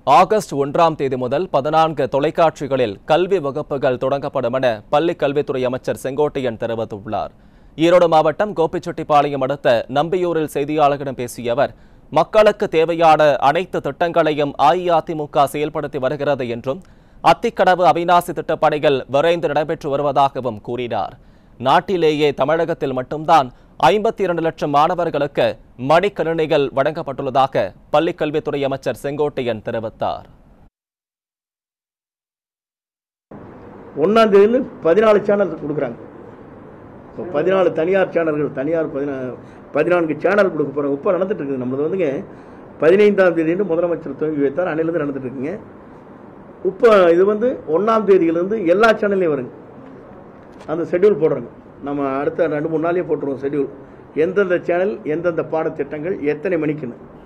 August ஒன்றாம் தேதி முதல் பதினான்கு தொலைக்காட்சிகளில் கல்வி வகுப்புகள் தொடங்கப்படும் என பள்ளிக் கல்வித்துறை அமைச்சர் செங்கோட்டையன் தெரிவித்துள்ளார் ஈரோடு மாவட்டம் கோபிச்செட்டிப்பாளையம் அடுத்த நம்பியூரில் செய்தியாளர்களிடம் பேசிய அவர் மக்களுக்கு தேவையான அனைத்து திட்டங்களையும் அஇஅதிமுக செயல்படுத்தி வருகிறது என்றும் அத்திக்கடவு அவிநாசி திட்டப் பணிகள் விரைந்து நடைபெற்று வருவதாகவும் கூறினார் நாட்டிலேயே தமிழகத்தில் மட்டும்தான் ஐம்பத்தி இரண்டு லட்சம் மாணவர்களுக்கு மடிக்கணினிகள் வழங்கப்பட்டுள்ளதாக பள்ளிக் கல்வித்துறை அமைச்சர் செங்கோட்டையன் தெரிவித்தார் ஒன்றாம் தேதியிலிருந்து பதினாலு சேனல் கொடுக்குறாங்க இப்போ பதினாலு தனியார் சேனல்கள் தனியார் பதினா பதினான்கு சேனல் கொடுக்க போகிறாங்க இப்போ நடந்துட்டு இருக்குது நம்மளது வந்துங்க பதினைந்தாம் தேதி முதலமைச்சர் துவங்கி வைத்தார் அன்னையிலேருந்து நடந்துட்டு இருக்குங்க இப்போ இது வந்து ஒன்றாம் தேதியிலேருந்து எல்லா சேனல்லையும் வருங்க அந்த ஷெட்யூல் போடுறோங்க நம்ம அடுத்த ரெண்டு மூணு நாளையே போட்டுருவோம் ஷெட்யூல் எந்தெந்த சேனல் எந்தெந்த பாடத்திட்டங்கள் எத்தனை மணிக்குன்னு